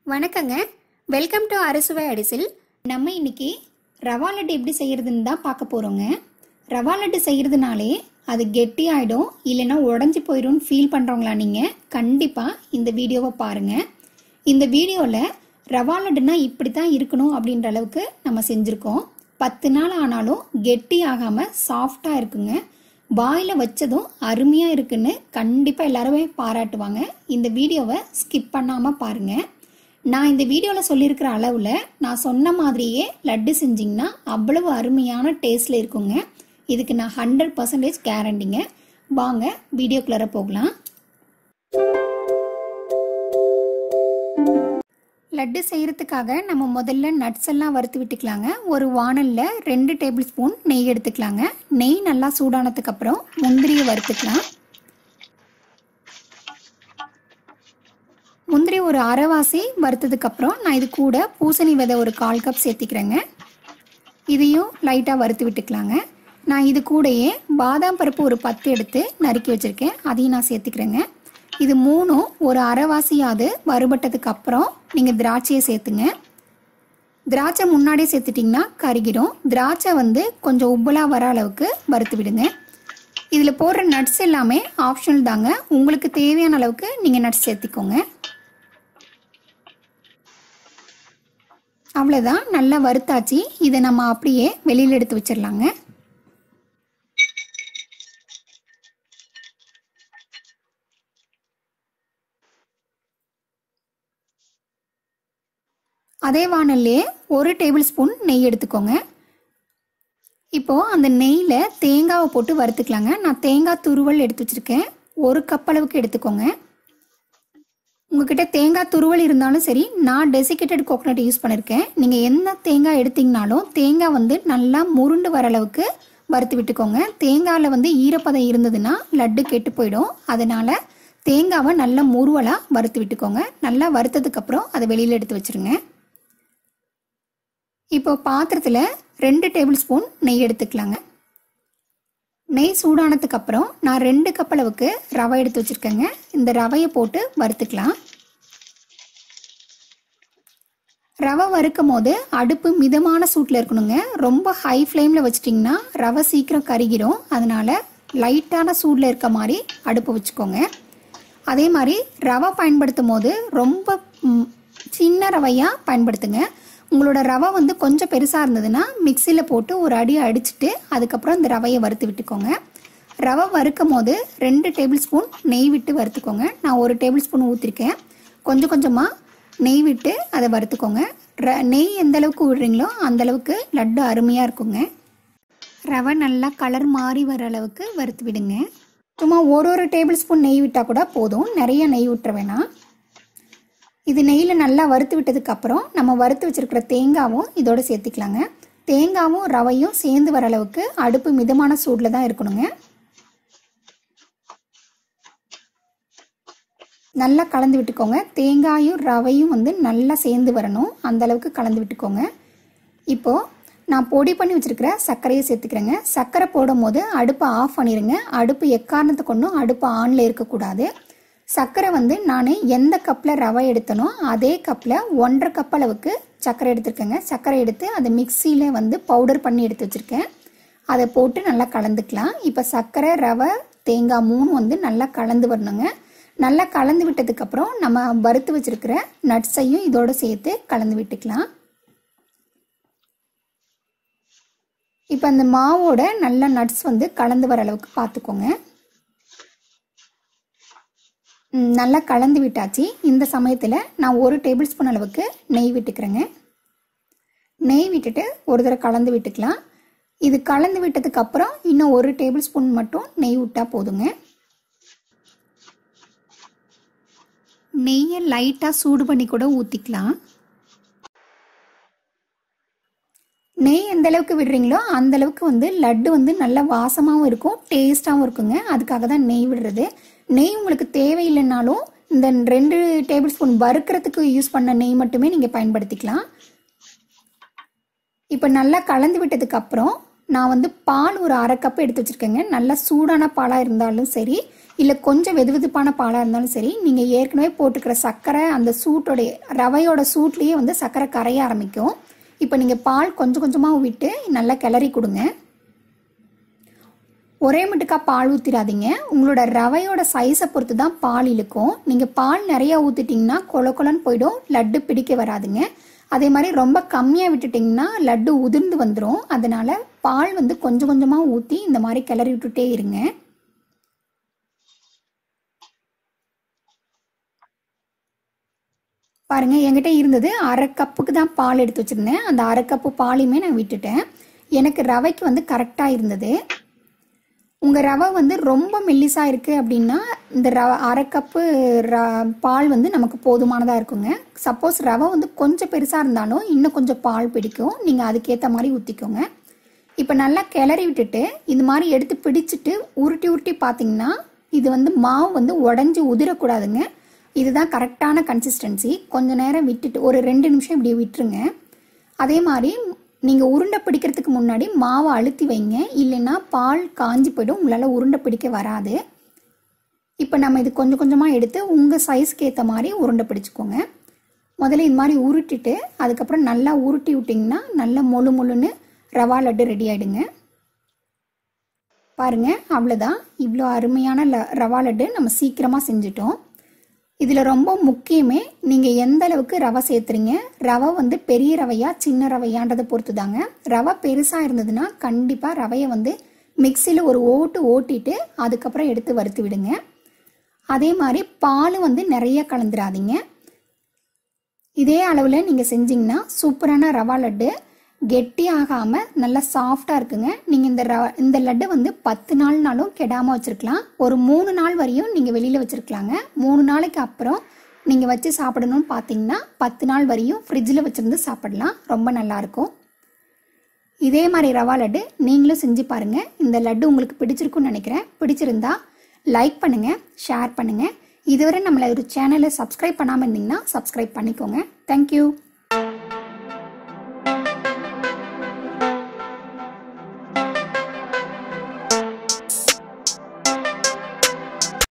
வணக்கங்க welcome to அறுசுவை அடிசில் நம்ம இன்னைக்கு ரவா லட்டு எப்படி செய்யறதுன்னு தான் பார்க்க போறோங்க ரவா லட்டு செய்யறதுனாலே அது கெட்டி ஆயிடும் இல்லைன்னா உடஞ்சி போயிடும்னு ஃபீல் பண்றவங்களா நீங்க கண்டிப்பா இந்த வீடியோவை பாருங்க இந்த வீடியோவில் ரவா லட்டுனா இப்படி தான் இருக்கணும் அப்படின்ற அளவுக்கு நம்ம செஞ்சுருக்கோம் பத்து நாள் ஆனாலும் கெட்டி ஆகாம சாஃப்டா இருக்குங்க வாயில வச்சதும் அருமையா இருக்குன்னு கண்டிப்பா எல்லாருமே பாராட்டுவாங்க இந்த வீடியோவை ஸ்கிப் பண்ணாம பாருங்க நான் இந்த வீடியோவில் சொல்லியிருக்கிற அளவில் நான் சொன்ன மாதிரியே லட்டு செஞ்சிங்கன்னா அவ்வளவு அருமையான டேஸ்டில் இருக்குங்க இதுக்கு நான் ஹண்ட்ரட் பர்சன்டேஜ் கேரண்டிங்க வாங்க வீடியோக்குள்ளார போகலாம் லட்டு செய்யறதுக்காக நம்ம முதல்ல நட்ஸ் எல்லாம் வறுத்து விட்டுக்கலாங்க ஒரு வானலில் ரெண்டு டேபிள் ஸ்பூன் நெய் எடுத்துக்கலாங்க நெய் நல்லா சூடானதுக்கு அப்புறம் முந்திரியை வறுத்துக்கலாம் முந்திரி ஒரு அரைவாசி வறுத்ததுக்கு அப்புறம் நான் இது கூட பூசணி விதை ஒரு கால் கப் சேர்த்திக்கிறேங்க இதையும் லைட்டாக வறுத்து விட்டுக்கலாங்க நான் இது கூடயே பாதாம் பருப்பு ஒரு பத்து எடுத்து நறுக்கி வச்சுருக்கேன் அதையும் நான் சேர்த்துக்கிறேங்க இது மூணும் ஒரு அரைவாசியாவது வறுபட்டதுக்கு அப்புறம் நீங்கள் திராட்சையை சேர்த்துங்க திராட்சை முன்னாடியே சேர்த்துட்டிங்கன்னா கருகிடும் திராட்சை வந்து கொஞ்சம் உப்பலாக வர அளவுக்கு வறுத்து விடுங்க இதில் போடுற நட்ஸ் எல்லாமே ஆப்ஷனல் தாங்க உங்களுக்கு தேவையான அளவுக்கு நீங்கள் நட்ஸ் சேர்த்திக்கோங்க அவ்வளோதான் நல்லா வறுத்தாச்சு இதை நம்ம அப்படியே வெளியில் எடுத்து வச்சிடலாங்க அதே வானல்லே ஒரு டேபிள் ஸ்பூன் நெய் எடுத்துக்கோங்க இப்போ அந்த நெய்யில் தேங்காவை போட்டு வறுத்துக்கலாங்க நான் தேங்காய் துருவல் எடுத்து வச்சிருக்கேன் ஒரு கப் அளவுக்கு எடுத்துக்கோங்க உங்ககிட்ட தேங்காய் துருவல் இருந்தாலும் சரி நான் டெசிகேட்டட் கோகனட் யூஸ் பண்ணியிருக்கேன் நீங்கள் என்ன தேங்காய் எடுத்தீங்கனாலும் தேங்காய் வந்து நல்லா முருண்டு வர அளவுக்கு வறுத்து விட்டுக்கோங்க தேங்காயில் வந்து ஈரப்பதம் இருந்ததுன்னா லட்டு கெட்டு போயிடும் அதனால் தேங்காவை நல்லா முருவலாக வறுத்து விட்டுக்கோங்க நல்லா வறுத்ததுக்கப்புறம் அதை வெளியில் எடுத்து வச்சுருங்க இப்போ பாத்திரத்தில் ரெண்டு டேபிள் ஸ்பூன் நெய் எடுத்துக்கலாங்க நெய் சூடானதுக்கு அப்புறம் நான் ரெண்டு கப் அளவுக்கு ரவை எடுத்து வச்சுருக்கேங்க இந்த ரவையை போட்டு வறுத்துக்கலாம் ரவை வறுக்கும் போது அடுப்பு மிதமான சூட்டில் இருக்கணுங்க ரொம்ப ஹை ஃப்ளேமில் வச்சிட்டிங்கன்னா ரவை சீக்கிரம் கருகிரும் அதனால லைட்டான சூடில் இருக்க மாதிரி அடுப்பு வச்சுக்கோங்க அதே மாதிரி ரவை பயன்படுத்தும் போது ரொம்ப ம், சின்ன ரவையாக பயன்படுத்துங்க உங்களோட ரவை வந்து கொஞ்சம் பெருசாக இருந்ததுன்னா மிக்சியில் போட்டு ஒரு அடி அடிச்சுட்டு அதுக்கப்புறம் இந்த ரவையை வறுத்து விட்டுக்கோங்க ரவை வறுக்கும் போது ரெண்டு டேபிள் ஸ்பூன் நெய் விட்டு வறுத்துக்கோங்க நான் ஒரு டேபிள் ஸ்பூன் ஊற்றிருக்கேன் கொஞ்சம் கொஞ்சமாக நெய் விட்டு அதை வறுத்துக்கோங்க ர நெய் எந்த அளவுக்கு விடுறீங்களோ அந்த அளவுக்கு லட்டு அருமையாக இருக்குங்க ரவை நல்லா கலர் மாறி வர அளவுக்கு வறுத்து விடுங்க சும்மா ஒரு ஒரு டேபிள் ஸ்பூன் நெய் விட்டால் கூட போதும் நிறைய நெய் விட்டுற வேணாம் இது நெய்யில் நல்லா வறுத்து விட்டதுக்கு அப்புறம் நம்ம வறுத்து வச்சிருக்கிற தேங்காவும் இதோட சேர்த்துக்கலாங்க தேங்காவும் ரவையும் சேர்ந்து வர அளவுக்கு அடுப்பு மிதமான சூடில் தான் இருக்கணுங்க நல்லா கலந்து விட்டுக்கோங்க தேங்காயும் ரவையும் வந்து நல்லா சேர்ந்து வரணும் அந்த அளவுக்கு கலந்து விட்டுக்கோங்க இப்போது நான் பொடி பண்ணி வச்சிருக்கிற சர்க்கரையை சேர்த்துக்கிறேங்க சர்க்கரை போடும் போது அடுப்பை ஆஃப் பண்ணிடுங்க அடுப்பு எக்காரணத்தை கொண்டும் அடுப்பு ஆனில் இருக்கக்கூடாது சர்க்கரை வந்து நான் எந்த கப்பில் ரவை எடுத்தனோ அதே கப்பில் ஒன்றரை கப் அளவுக்கு சர்க்கரை எடுத்திருக்கேங்க சர்க்கரை எடுத்து அதை மிக்சியில் வந்து பவுடர் பண்ணி எடுத்து வச்சுருக்கேன் அதை போட்டு நல்லா கலந்துக்கலாம் இப்போ சர்க்கரை ரவை தேங்காய் மூணு வந்து நல்லா கலந்து வரணுங்க நல்லா கலந்து விட்டதுக்கப்புறம் நம்ம வறுத்து வச்சிருக்கிற நட்ஸையும் இதோட சேர்த்து கலந்து விட்டுக்கலாம் இப்போ அந்த மாவோட நல்ல நட்ஸ் வந்து கலந்து வர அளவுக்கு பார்த்துக்கோங்க ம், நல்லா கலந்து விட்டாச்சு இந்த சமயத்தில் நான் ஒரு டேபிள் ஸ்பூன் அளவுக்கு நெய் விட்டுக்கிறேங்க நெய் விட்டுட்டு ஒரு தடவை கலந்து விட்டுக்கலாம் இது கலந்து விட்டதுக்கு அப்புறம் இன்னும் ஒரு டேபிள் ஸ்பூன் மட்டும் நெய் விட்டால் போதுங்க நெய்யை லைட்டாக சூடு பண்ணி கூட ஊற்றிக்கலாம் நெய் எந்த அளவுக்கு விடுறீங்களோ அந்த அளவுக்கு வந்து லட்டு வந்து நல்ல வாசமாகவும் இருக்கும் டேஸ்டாகவும் இருக்குங்க அதுக்காக தான் நெய் விடுறது நெய் உங்களுக்கு தேவையில்லைனாலும் இந்த ரெண்டு டேபிள் ஸ்பூன் வறுக்கிறதுக்கு யூஸ் பண்ண நெய் மட்டுமே நீங்கள் பயன்படுத்திக்கலாம் இப்போ நல்லா கலந்து விட்டதுக்கு அப்புறம் நான் வந்து பால் ஒரு அரை கப் எடுத்து வச்சுருக்கேங்க நல்லா சூடான பாலாக இருந்தாலும் சரி இல்லை கொஞ்சம் வெது வெதுப்பான பாலாக இருந்தாலும் சரி நீங்கள் ஏற்கனவே போட்டுக்கிற சர்க்கரை அந்த சூட்டோடைய ரவையோட சூட்லேயே வந்து சர்க்கரை கரைய ஆரம்பிக்கும் இப்போ நீங்கள் பால் கொஞ்சம் கொஞ்சமாக விட்டு நல்லா கிளறி கொடுங்க ஒரே மட்டுக்கா பால் ஊற்றிடாதீங்க உங்களோட ரவையோட சைஸை பொறுத்து தான் பால் இழுக்கும் நீங்கள் பால் நிறைய ஊற்றிட்டிங்கன்னா கொல கொலன்னு போயிடும் லட்டு பிடிக்க வராதுங்க அதே மாதிரி ரொம்ப கம்மியாக விட்டுட்டிங்கன்னா லட்டு உதிர்ந்து வந்துடும் அதனால பால் வந்து கொஞ்சம் கொஞ்சமாக ஊற்றி இந்த மாதிரி கிளறி விட்டுட்டே இருங்க பாருங்க என்கிட்ட இருந்தது அரை கப்புக்கு தான் பால் எடுத்து வச்சிருந்தேன் அந்த அரை கப்பு பாலையுமே நான் விட்டுட்டேன் எனக்கு ரவைக்கு வந்து கரெக்டாக இருந்தது உங்கள் ரவை வந்து ரொம்ப மெல்லிசாக இருக்குது அப்படின்னா இந்த ரவ அரை கப்பு ர பால் வந்து நமக்கு போதுமானதாக இருக்குங்க சப்போஸ் ரவை வந்து கொஞ்சம் பெருசாக இருந்தாலும் இன்னும் கொஞ்சம் பால் பிடிக்கும் நீங்கள் அதுக்கேற்ற மாதிரி ஊற்றிக்கோங்க இப்போ நல்லா கிளறி விட்டுட்டு இது மாதிரி எடுத்து பிடிச்சிட்டு உருட்டி உருட்டி பார்த்தீங்கன்னா இது வந்து மாவு வந்து உடஞ்சி உதிரக்கூடாதுங்க இதுதான் கரெக்டான கன்சிஸ்டன்சி கொஞ்ச நேரம் விட்டுட்டு ஒரு ரெண்டு நிமிஷம் இப்படி விட்டுருங்க அதே மாதிரி நீங்கள் உருண்டை பிடிக்கிறதுக்கு முன்னாடி மாவை அழுத்தி வைங்க இல்லைன்னா பால் காஞ்சி போயிடும் உங்களால் உருண்டை பிடிக்க வராது இப்போ நம்ம இது கொஞ்சம் கொஞ்சமாக எடுத்து உங்கள் சைஸ்க்கு ஏற்ற மாதிரி உருண்டை பிடிச்சிக்கோங்க முதல்ல இது மாதிரி உருட்டிட்டு அதுக்கப்புறம் நல்லா உருட்டி விட்டிங்கன்னா நல்லா மொழு மொழுன்னு ரவா லட்டு ரெடி ஆகிடுங்க பாருங்க அவ்வளோதான் இவ்வளோ அருமையான ல ரவா லட்டு நம்ம சீக்கிரமாக செஞ்சிட்டோம் இதில் ரொம்ப முக்கியமே நீங்கள் எந்த அளவுக்கு ரவை சேர்த்துறீங்க ரவை வந்து பெரிய ரவையா சின்ன ரவையான்றதை பொறுத்து தாங்க ரவை பெருசாக இருந்ததுன்னா கண்டிப்பாக ரவையை வந்து மிக்சியில் ஒரு ஓட்டு ஓட்டிட்டு அதுக்கப்புறம் எடுத்து வறுத்து விடுங்க அதே மாதிரி பால் வந்து நிறைய கலந்துடாதீங்க இதே அளவில் நீங்கள் செஞ்சீங்கன்னா சூப்பரான ரவா லட்டு கெட்டி ஆகாமல் நல்லா சாஃப்டாக இருக்குங்க நீங்கள் இந்த ர இந்த லட்டு வந்து பத்து நாள்னாலும் கெடாமல் வச்சுருக்கலாம் ஒரு மூணு நாள் வரையும் நீங்கள் வெளியில் வச்சுருக்கலாங்க மூணு நாளைக்கு அப்புறம் நீங்கள் வச்சு சாப்பிடணும்னு பார்த்தீங்கன்னா பத்து நாள் வரையும் ஃப்ரிட்ஜில் வச்சுருந்து சாப்பிடலாம் ரொம்ப நல்லாயிருக்கும் இதே மாதிரி ரவா லட்டு நீங்களும் செஞ்சு பாருங்கள் இந்த லட்டு உங்களுக்கு பிடிச்சிருக்குன்னு நினைக்கிறேன் பிடிச்சிருந்தா லைக் பண்ணுங்கள் ஷேர் பண்ணுங்கள் இதுவரை நம்மளை ஒரு சேனலை சப்ஸ்கிரைப் பண்ணாமல் இருந்தீங்கன்னா சப்ஸ்கிரைப் பண்ணிக்கோங்க தேங்க்யூ